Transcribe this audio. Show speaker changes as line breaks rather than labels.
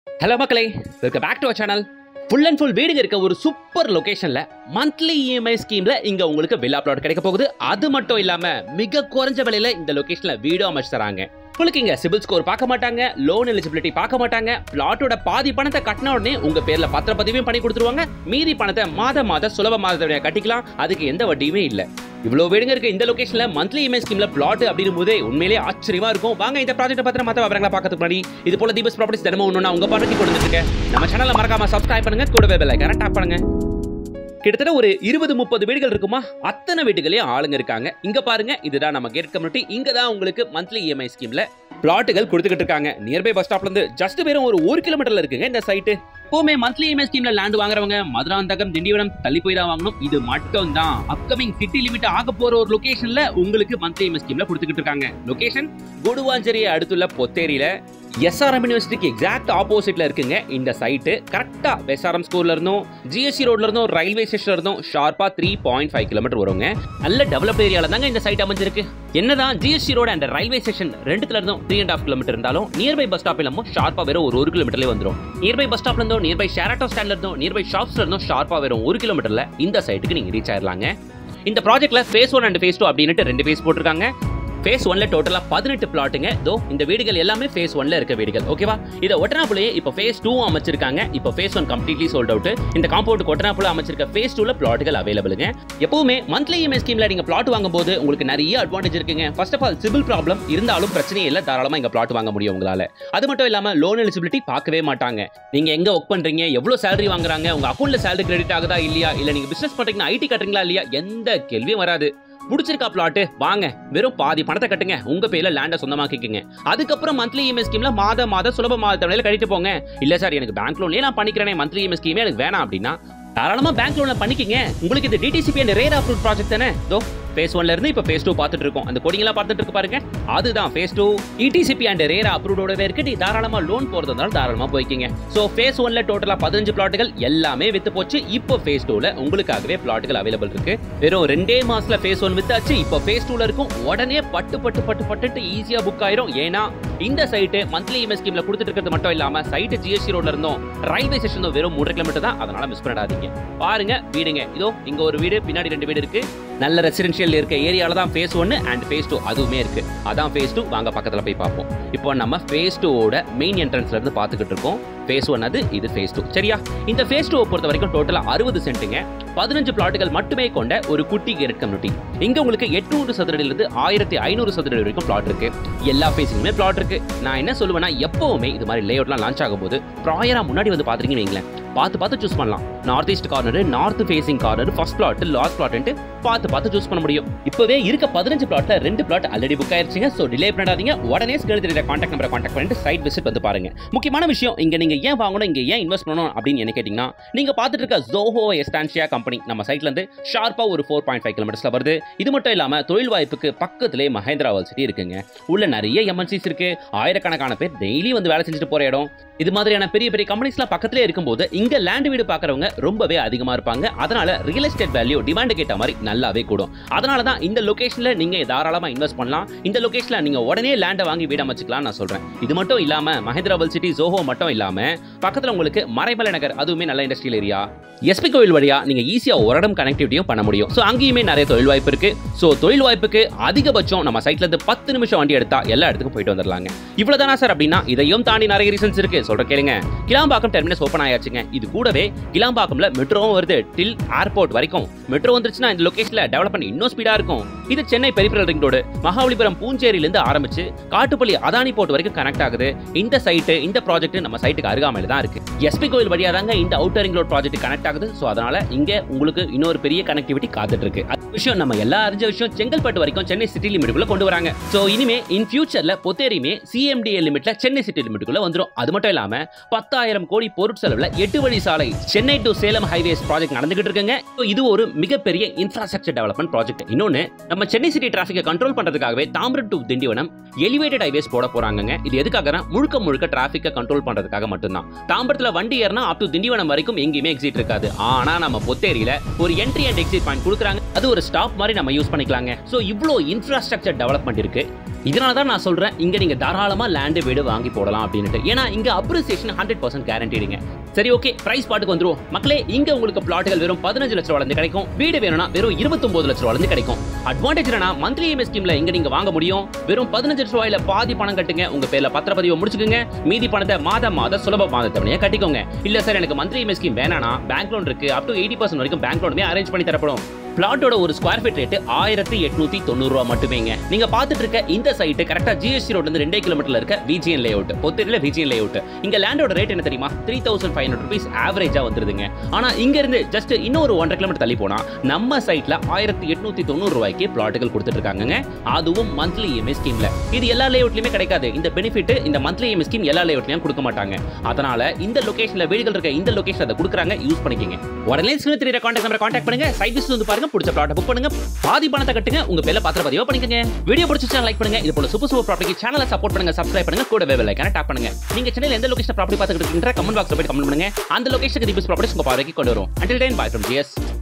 hello மக்களே welcome back to our channel full and full வீடுங்க இருக்க ஒரு சூப்பர் லொகேஷன்ல மந்த்லி இஎம்ஐ ஸ்கீம்ல இங்க உங்களுக்கு வில்லா பிளாட் கிடைக்க போகுது அது மட்டும் இல்லாம மிக குறைஞ்ச விலையில இந்த லொகேஷன்ல வீடு அமைச்சு தராங்க உங்களுக்கு இங்க சிபில் ஸ்கோர் பார்க்க மாட்டாங்க லோன் எலிஜிபிலிட்டி பார்க்க மாட்டாங்க பிளாட்டோட பாதி பணத்தை கட்டின உடனே உங்க பேர்ல பத்திரப்பதிவையும் பண்ணி கொடுத்துருவாங்க மீதி பணத்தை மாத மாத சுலப மாதத்தோட கட்டிக்கலாம் அதுக்கு எந்த வட்டியுமே இல்ல இவ்வளவு வீடுங்க இருக்கு இந்த லொகேஷன்ல மந்த்லி இஎம்ஐ ஸ்கீம்ல பிளாட் அப்படிங்கும் போதே உண்மையிலேயே ஆச்சரியமா இருக்கும் வாங்க இந்த ப்ராஜெக்ட் பத்திரம் மத்த விவரங்களை பார்க்கறதுக்கு முன்னாடி இது போல தீபஸ் ப்ராப்பர்ட்டிஸ் தினமும் ஒண்ணு உங்க பார்வைக்கு கொண்டு வந்துருக்கேன் நம்ம சேனலை மறக்காம சப்ஸ்கிரைப் பண்ணுங்க கூடவே பெல் ஐக்கான டாப் பண்ணுங்க கிட்டத்தட்ட ஒரு இருபது முப்பது வீடுகள் இருக்குமா அத்தனை வீடுகளையும் ஆளுங்க இருக்காங்க இங்க பாருங்க இதுதான் நம்ம கேட் கம்யூனிட்டி இங்க தான் உங்களுக்கு மந்த்லி இஎம்ஐ ஸ்கீம்ல பிளாட்டுகள் கொடுத்துக்கிட்டு இருக்காங்க நியர்பை பஸ் ஸ்டாப்ல இருந்து ஜஸ்ட் வெறும் ஒரு ஒரு கிலோமீட்டர்ல இருக்குங்க இந்த சைட்டு எப்பவுமே மந்த்லி இஎம்ஐ ஸ்கீம்ல லேண்ட் வாங்குறவங்க மதுராந்தகம் திண்டிவனம் தள்ளி போய் தான் வாங்கணும் இது மட்டும் தான் அப்கமிங் சிட்டி லிமிட் ஆக போற ஒரு லொகேஷன்ல உங்களுக்கு மந்த்லி இஎம்ஐ ஸ்கீம்ல கொடுத்துக்கிட்டு இருக்காங்க லொகேஷன் குடுவாஞ்சேரியை அடுத்துள்ள பொத்தேரியில எஸ்ஆர்எம் யூனிவர்சிட்டிக்கு எக்ஸாக்ட் ஆப்போசிட்ல இருக்குங்க இந்த சைட்டு கரெக்டா எஸ்ஆர்எம் ஸ்கூல்ல இருந்தும் ஜிஎஸ்சி ரோட்ல இருந்தும் ரயில்வே ஸ்டேஷன்ல இருந்தும் ஷார்ப்பா த்ரீ பாயிண்ட் ஃபைவ் கிலோமீட்டர் வருங்க நல்ல டெவலப் ஏரியால தாங்க இந்த சைட் அமைஞ்சிருக்கு என்னதான் GST road and railway station ரெண்டுத்துல இருந்தும் த்ரீ அண்ட் ஆஃப் கிலோமீட்டர் இருந்தாலும் நியர்பை பஸ் ஸ்டாப் இல்லாம ஷார்ப்பா வெறும் ஒரு ஒரு கிலோமீட்டர்ல வந்துரும் நியர்பை பஸ் ஸ்டாப்ல இருந்தும் நியர்பை ஷேராட்டோ ஸ்டாண்ட்ல இருந்தும் நியர்பை ஷாப்ஸ்ல இருந்தும் ஷார்ப்பா வெறும் ஒரு கிலோமீட்டர்ல இந்த சைட்டுக்கு நீங்க ரீச் ஆயிடலாங்க இந்த ப்ராஜெக்ட்ல phase one and phase two அப்படின்ட்டு ரெண்டு ஃபேஸ் போட்டிருக்காங்க ஃபேஸ் ஒன்ல டோட்டலா பதினெட்டு பிளாட்டுங்க தோ இந்த வீடுகள் எல்லாமே ஃபேஸ் ஒன்ல இருக்க வீடுகள் ஓகேவா இதை ஒட்டனாப்புலயே இப்போ ஃபேஸ் டூ அமைச்சிருக்காங்க இப்போ phase one completely sold out இந்த காம்பவுண்ட் ஒட்டனாப்புல அமைச்சிருக்க ஃபேஸ் டூல பிளாட்டுகள் அவைலபிளுங்க எப்பவுமே மந்த்லி இஎம்ஐ ஸ்கீம்ல நீங்க பிளாட் வாங்கும்போது உங்களுக்கு நிறைய அட்வான்டேஜ் இருக்குங்க first of all CIBIL problem இருந்தாலும் பிரச்சனையே இல்லை தாராளமா இங்க பிளாட் வாங்க முடியும் உங்களால அது மட்டும் இல்லாம லோன் எலிஜிபிலிட்டி பார்க்கவே மாட்டாங்க நீங்க எங்க ஒர்க் பண்றீங்க எவ்வளவு சேலரி வாங்குறாங்க உங்க அக்கௌண்ட்ல சேலரி கிரெடிட் ஆகுதா இல்லையா இல்ல நீங்க பிசினஸ் பண்றீங்கன்னா ஐடி கட்டுறீங்களா இல்லையா எந்த கேள்வியும் வராது பிடிச்சிருக்கா பிளாட்டு வாங்க வெறும் பாதி பணத்தை கட்டுங்க உங்க பேர்ல லேண்டை சொந்தமாக்கிக்கங்க அதுக்கப்புறம் மந்த்லி இஎம்ஐ ஸ்கீம்ல மாத மாத சுலப மாத தவணையில கட்டிட்டு போங்க இல்ல சார் எனக்கு பேங்க் லோன்லயே நான் பண்ணிக்கிறேன் மந்த்லி இஎம்ஐ ஸ்கீமே எனக்கு வேணாம் அப்படின்னா தாராளமா பேங்க் லோன்ல பண்ணிக்கங்க உங்களுக்கு இது DTCP and RERA approve project தானே தோ ஃபேஸ் ஒன்ல இருந்து இப்போ ஃபேஸ் டூ பார்த்துட்டு இருக்கோம் அந்த கோடிங்லாம் பார்த்துட்டு இருக்கு பாருங்க அதுதான் phase two DTCP and RERA அப்ரூவோடவே இருக்கு நீ தாராளமா லோன் போறதுனால தாராளமா போய்க்கிங்க ஸோ ஃபேஸ் ஒன்ல டோட்டலா பதினஞ்சு பிளாட்டுகள் எல்லாமே வித்து போச்சு இப்போ ஃபேஸ் டூல உங்களுக்காகவே பிளாட்டுகள் அவைலபிள் இருக்கு வெறும் ரெண்டே மாசத்துல ஃபேஸ் ஒன் வித்தாச்சு இப்போ ஃபேஸ் டூல இருக்கும் உடனே பட்டு பட்டு பட்டு பட்டுட்டு ஈஸியா புக் ஆயிரும் ஏன்னா இந்த சைட்டு மந்த்லி இஎம்ஐ ஸ்கீம்ல கொடுத்துட்டு இருக்கிறது மட்டும் இல்லாம சைட்டு ஜிஎஸ்டி ரோட்ல இருந்தும் ரயில்வே ஸ்டேஷன் வெறும் மூன்று கிலோமீட்டர் தான் அதனால மிஸ் பண்ணிடாதீங்க பாருங்க வீடுங்க இதோ இங்க ஒரு வீடு பின்னாடி ரெண்டு வீடு இருக்கு நல்ல ரெசிடென்ஷியல் இருக்க ஏரியால தான் ஃபேஸ் ஒன்னு அண்ட் ஃபேஸ் டூ அதுவுமே இருக்கு அதான் ஃபேஸ் டூ வாங்க பக்கத்துல போய் பார்ப்போம் இப்போ நம்ம ஃபேஸ் டூவோட மெயின் என்ட்ரன்ஸ்ல இருந்து பார்த்துக்கிட்டு இருக்கோம் ஃபேஸ் ஒன் அது இது ஃபேஸ் டூ சரியா இந்த ஃபேஸ் டூ பொறுத்த வரைக்கும் டோட்டலா அறுபது சென்ட்டுங்க பதினஞ்சு பிளாட்டுகள் மட்டுமே கொண்ட ஒரு குட்டி கேரட் கம்யூனிட்டி இங்க உங்களுக்கு எட்நூறு சதுரடியிலிருந்து ஆயிரத்தி ஐநூறு சதுரடி வரைக்கும் பிளாட் இருக்கு எல்லா ஃபேஸிலுமே பிளாட் இருக்கு நான் என்ன சொல்லுவேன்னா எப்பவுமே இது மாதிரி லே அவுட்லாம் லான்ச் ஆகும்போது ப்ராயரா முன்னாடி வந்து பாத்துறீங்கன்னு வைங்களேன் பார்த்து பார்த்து சூஸ் பண்ணலாம் north east corner north facing corner first plot last பிளாட்ன்ட்டு பார்த்து பார்த்து சூஸ் பண்ண முடியும் இப்பவே இருக்க பதினஞ்சு பிளாட்ல ரெண்டு பிளாட் ஆல்ரெடி புக் ஆயிருச்சுங்க ஸோ டிலே பண்ணாதீங்க உடனே ஸ்கிரீன் தெரியுற கான்டாக்ட் நம்பரை கான்டாக்ட் பண்ணிட்டு சைட் விசிட் வந்து பாருங்க முக்கியமான விஷயம் இங்க நீங்க ஏன் வாங்கணும் இங்க ஏன் இன்வெஸ்ட் பண்ணணும் அப்படின்னு என்ன கேட்டீங்கன்னா நீங்க பார்த்துட்டு இருக்க ஜோஹோ எஸ்டான்ஷியா கம்பெனி நம்ம சைட்ல இருந்து ஷார்ப்பா ஒரு ஃபோர் பாயிண்ட் ஃபைவ் கிலோமீட்டர்ஸ்ல வருது இது மட்டும் இல்லாம தொழில் வாய்ப்புக்கு பக்கத்திலே மஹேந்திரா சிட்டி இருக்குங்க உள்ள நிறைய எம்என்சிஸ் இருக்கு ஆயிரக்கணக்கான பேர் டெய்லி வந்து வேலை செஞ்சுட்டு போற இடம் இது மாதிரியான பெரிய பெரிய கம்பெனிஸ்லாம் பக்கத்திலே இருக்கும்போது இங்க லேண்ட் வீடு பார்க்கறவங்க ரொம்பவே அதிகமா இருப்பாங்க அதனால ரியல் எஸ்டேட் வேல்யூ டிமாண்ட் கேட்ட மாதிரி நல்லாவே கூடும் அதனால தான் இந்த லொகேஷன்ல நீங்க தாராளமா இன்வெஸ்ட் பண்ணலாம் இந்த லொகேஷன்ல நீங்க உடனே லேண்டை வாங்கி வீடு அமைச்சுக்கலாம் நான் சொல்றேன் இது மட்டும் இல்லாம மஹேந்திராவல் சிட்டி ஜோஹோ மட்டும் இல்லாம பக்கத்துல உங்களுக்கு மறைமலை நகர் அதுவுமே நல்ல இண்டஸ்ட்ரியல் ஏரியா எஸ்பி கோவில் வழியா நீங்க ஈஸியா ஒரு இடம் கனெக்டிவிட்டியும் பண்ண முடியும் ஸோ அங்கேயுமே நிறைய தொழில் வாய்ப்பு இருக்கு ஸோ தொழில் வாய்ப்புக்கு அதிகபட்சம் நம்ம சைட்ல இருந்து பத்து நிமிஷம் வண்டி எடுத்தா எல்லா இடத்துக்கும் போயிட்டு வந்துடலாங்க இவ்வளவுதானா சார் அப்படின்னா இதையும் தாண்டி நிறைய ரீசன்ஸ் இருக்கு சொல்ற கேளுங்க கிளாம்பாக்கம் டெர்மினஸ் ஓப்பன் ஆயாச்சுங்க இது கூடவே கிளாம்பாக்கம்ல மெட்ரோவும் வருது டில் ஏர்போர்ட் வரைக்கும் மெட்ரோ வந்துருச்சுன்னா இந்த லொகேஷன்ல டெவலப்மெண்ட் இன்னும் ஸ்பீடா இருக்கும் இது Chennai peripheral ring road Mahabalipuram பூஞ்சேரியில இருந்து ஆரம்பிச்சு காட்டுப்பள்ளி அதானி போர்ட் வரைக்கும் கனெக்ட் ஆகுது இந்த சைட்டு இந்த ப்ராஜெக்ட் நம்ம சைட்டுக்கு அருகாமையில தான் இருக்கு எஸ்பி கோயில் வழியா தாங்க இந்த outer ring road project connect ஆகுது ஸோ அதனால இங்க உங்களுக்கு இன்னொரு பெரிய கனெக்டிவிட்டி காத்துட்டு இருக்கு அது விஷயம் நம்ம எல்லா அறிஞ்ச விஷயம் செங்கல்பட்டு வரைக்கும் சென்னை சிட்டி லிமிட்டுக்குள்ள கொண்டு வராங்க ஸோ இனிமே இன் ஃபியூச்சர்ல பொத்தேரியுமே சிஎம்டிஏ லிமிட்ல சென்னை சிட்டி லிமிட்டுக்குள்ள வந்துரும் அது மட்டும் இல்லாம பத்தாயிரம் கோடி பொருட்செலவுல எட்டு வழி சாலை Chennai to Salem highways project நடந்துகிட்டு இருக்குங்க So, இது ஒரு மிகப்பெரிய இன்ஃப்ராஸ்ட்ரக்சர் டெவலப்மெண்ட் ப்ராஜெக்ட் இன்னொன்னு நம்ம சென்னை சிட்டி டிராஃபிக்கை கண்ட்ரோல் பண்றதுக்காகவே Tambaram to Tindivanam elevated highways போட போறாங்கங்க இது எதுக்காகனா முழுக்க முழுக்க டிராஃபிக்கை கண்ட்ரோல் பண்றதுக்காக மட்டும்தான் தாம்பரத்துல வண்டி ஏறினா அப் டு திண்டிவனம் வரைக்கும் எங்கேயுமே எக்ஸிட் இருக்காது ஆனா நம்ம பொத்தேரியில ஒரு என்ட்ரி அண்ட் எக்ஸிட் பாயிண்ட் கொடுக்குறாங்க அது ஒரு ஸ்டாப் மாதிரி நம்ம யூஸ் பண்ணிக்கலாங்க ஸோ இவ்வளோ இன்ஃப்ராஸ்ட்ரக்சர் டெவலப்மெண்ட் இருக்கு இதனால தான் நான் சொல்றேன் இங்க நீங்க தாராளமா லேண்டு வீடு வாங்கி போடலாம் அப்படின்ட்டு ஏன்னா இங்க அப்ரிசியேஷன் ஹண்ட்ரட் பர்சன்ட் கேரண்டிடுங்க சரி ஓகே பிரைஸ் பாட்டுக்கு வந்துரும் மக்களே இங்க உங்களுக்கு பிளாட்டுகள் வெறும் பதினஞ்சு லட்சம் ரூபாய் கிடைக்கும் வீடு வேணும்னா வெறும் இருபத்தொன்பது லட்சம் ரூபாய் கிடைக்கும் அட்வான்டேஜ் என்னன்னா மந்த்லி இஎம்ஐ ஸ்கீம்ல இங்க நீங்க வாங்க முடியும் வெறும் பதினஞ்சு லட்சம் ரூபாயில பாதி பணம் கட்டுங்க உங்க பேர்ல பத்திரப்பதிவை முடிச்சுக்கோங்க மீதி பணத்தை மாதம் மாத சுலப மாத தவணையை கட்டிக்கோங்க இல்ல சார் எனக்கு மந்த்லி இஎம்ஐ ஸ்கீம் வேணானா பேங்க் லோன் இருக்கு அப் டு எயிட்டி பர்சன்ட் வரைக்கும் பேங்க் லோனுமே அரேஞ்ச் பண்ணி தரப்படும் பிளாட்டோட ஒரு ஸ்கொயர் ஃபீட் ரேட் ஆயிரத்தி எட்நூத்தி தொண்ணூறு ரூபா மட்டுமேங்க நீங்க பாத்துட்டு இருக்க இந்த சைட் கரெக்டா ஜிஎஸ்டி ரோட்ல இருந்து ரெண்டே கிலோமீட்டர்ல இருக்க விஜிஎன் லே அவுட் பொத்திரில விஜிஎன் லே அவுட் இங்க லேண்டோட ரேட் என்ன தெரியுமா three thousand five hundred rupees ஆவரேஜா வந்துருதுங்க ஆனா இங்க இருந்து ஜஸ்ட் இன்னொரு ஒன்றரை கிலோமீட்டர் தள்ளி போனா நம்ம சைட்ல ஆயிரத்தி எட்நூத்தி தொண்ணூறு ரூபாய்க்கு பிளாட்டுகள் கொடுத்துட்டு இருக்காங்க அதுவும் மந்த்லி இஎம்ஐ ஸ்கீம்ல இது எல்லா லேஅவுட்லயுமே கிடைக்காது இந்த பெனிஃபிட் இந்த மந்த்லி இஎம்ஐ ஸ்கீம் எல்லா லேஅவுட்லயும் கொடுக்க மாட்டாங்க அதனால இந்த லொகேஷன்ல வீடுகள் இருக்க இந்த லொகேஷன் அதை கொடுக்குறாங்க யூஸ் பண்ணிக்கங்க உடனே ஸ்கிரீன் தெரியற கான்டாக்ட் நம்பரை கான்டாக்ட் பண்ணுங்க சைட் விசிட் வந்து பாருங்க பிடிச்ச பிளாட் புக் பண்ணுங்க பாதி பணத்தை கட்டுங்க உங்க பேர்ல பத்திர பதிவா பண்ணிக்கங்க வீடியோ பிடிச்சிச்சா லைக் பண்ணுங்க இது போல சூப்பர் சூப்பர் ப்ராப்பர்ட்டி சேனலை சப்போர்ட் பண்ணுங்க சப்ஸ்கிரைப் பண்ணுங்க கூட வேவ் லைக்கான டாப் பண்ணுங்க நீங்க சென்னையில் எந்த லொகேஷன் ப்ராப்பர்ட்டி பார்த்துக்கிட்டு இருக்கீங்க கமெண்ட் பாக்ஸ்ல போய் கமெண்ட் பண்ணுங்க அந்த லொகேஷனுக்கு தீபஸ் ப்ராப்பர்ட்டிஸ் உங்க பார்வைக்கு கொண்டு வரும் until then bye from GS